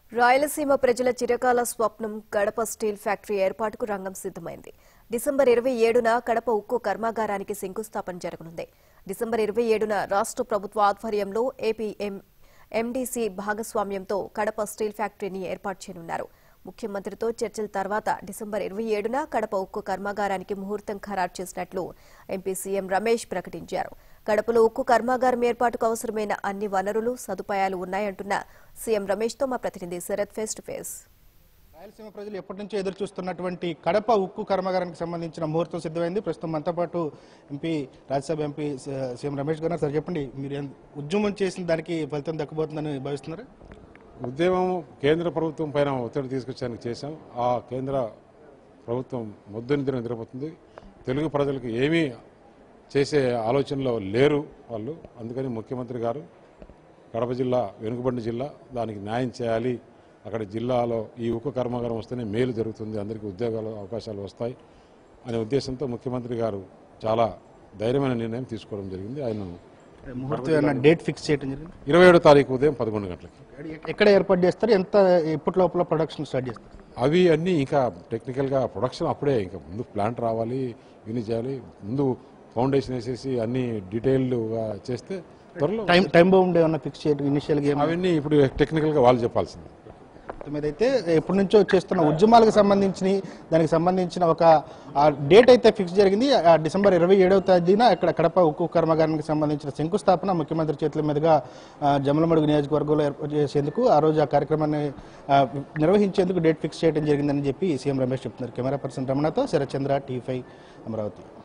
రాయలసీమ ప్రజల చిరకాల స్వప్నం కడప స్టీల్ ఫ్యాక్టరీ ఏర్పాటుకు రంగం సిద్దమైంది డిసెంబర్ ఇరవై ఏడున కడప ఉక్కు కర్మాగారానికి శంకుస్థాపన జరగనుంది డిసెంబర్ ఇరవై ఏడున రాష్ట్ర ప్రభుత్వ ఆధ్వర్యంలో ఏపీ ఎం- ఎండీసీ భాగస్వామ్యంతో కడప స్టీల్ ఫ్యాక్టరీని ఏర్పాటు చేయనున్నారు ముఖ్యమంత్రితో చర్చల తర్వాత డిసెంబర్ ఇరవై ఏడున కడప ఉక్కు కర్మాగారానికి ముహూర్తం ఖరారు చేసినట్లు ఎంపీ సీఎం రమేష్ ప్రకటించారు కడపలో ఉక్కు కర్మాగారం ఏర్పాటుకు అవసరమైన అన్ని వనరులు సదుపాయాలు ఉన్నాయంటున్న సీఎం రమేష్తో మా ప్రతినిధి Sharath face to face Rayalaseema ప్రజలు ఎప్పటి నుంచో ఎదురు చూస్తున్నటువంటి కడప ఉక్కు కర్మాగారానికి సంబంధించిన ముహూర్తం సిద్ధమైంది ప్రస్తుతం మనతో పాటు ఎంపీ రాజ్యసభ ఎంపీ స- సీఎం రమేష్ గారు సార్ చెప్పండి మీరు ఎంత ఉద్యమం చేసిన దానికి ఫలితం దక్కబోతుందని భావిస్తున్నారు ఉద్యమం కేంద్ర ప్రభుత్వం పైన ఒత్తిడి తీసుకొచ్చేందుకు చేశాం ఆ కేంద్ర ప్రభుత్వం మొద్దు నిద్ర నిద్రపోతుంది తెలుగు ప్రజలకు ఏమీ చేసే ఆలోచనలో లేరు వాళ్ళు అందుకని ముఖ్యమంత్రి గారు కడప జిల్లా వెనుకబడిన జిల్లా దానికి న్యాయం చేయాలి అక్కడ జిల్లాలో ఈ ఉక్కు కర్మాగారం వస్తేనే మేలు జరుగుతుంది అందరికీ ఉద్యోగాలు అవకాశాలు వస్తాయి అనే ఉద్దేశంతో ముఖ్యమంత్రి గారు చాలా ధైర్యమైన నిర్ణయం తీసుకోవడం జరిగింది ఆయన ముహూర్తం ఏమైనా డేట్ ఫిక్స్ చేయడం జరిగింది ఇరవై ఏడో తారీఖు ఉదయం పదకొండు గంటలకి ఎక్కడ ఏర్పాటు చేస్తారు ఎంత ఎప్పటి లోపల ప్రొడక్షన్ స్టార్ట్ చేస్తారు అవి అన్నీ ఇంకా టెక్నికల్గా ప్రొడక్షన్ అప్పుడే ఇంకా ముందు ప్లాంట్ రావాలి ఇవన్నీ చేయాలి ముందు ఫౌండేషన్ వేసేసి అన్ని డీటెయిల్డ్గా చేస్తే త్వరలో టైం టైం బౌండ్ ఏమైనా ఫిక్స్ చేయడం ఇనిషియల్గా ఏమైనా అవన్నీ ఇప్పుడు టెక్నికల్గా వాళ్ళు చెప్పాల్సింది మొత్తం మీద అయితే ఎప్పటి నుంచో చేస్తున్న ఉద్యమాలకు సంబంధించి దానికి సంబంధించిన ఒక ఆ డేట్ అయితే ఫిక్స్ జరిగింది ఆ డిసెంబర్ ఇరవై ఏడవ తేదీన ఇక్కడ కడప ఉక్కు కర్మాగారానికి సంబంధించిన శంకుస్థాపన ముఖ్యమంత్రి చేతుల మీదుగా ఆ, జమ్మలమడుగు నియోజకవర్గంలో ఏర్పాటు చేసేందుకు ఆ రోజు ఆ కార్యక్రమాన్ని ఆ, నిర్వహించేందుకు డేట్ ఫిక్స్ చేయడం జరిగిందని చెప్పి సీఎం రమేష్ చెప్తున్నారు కెమెరా పర్సన్ రమణతో శరత్చంద్ర టీ ఫైవ్ అమరావతి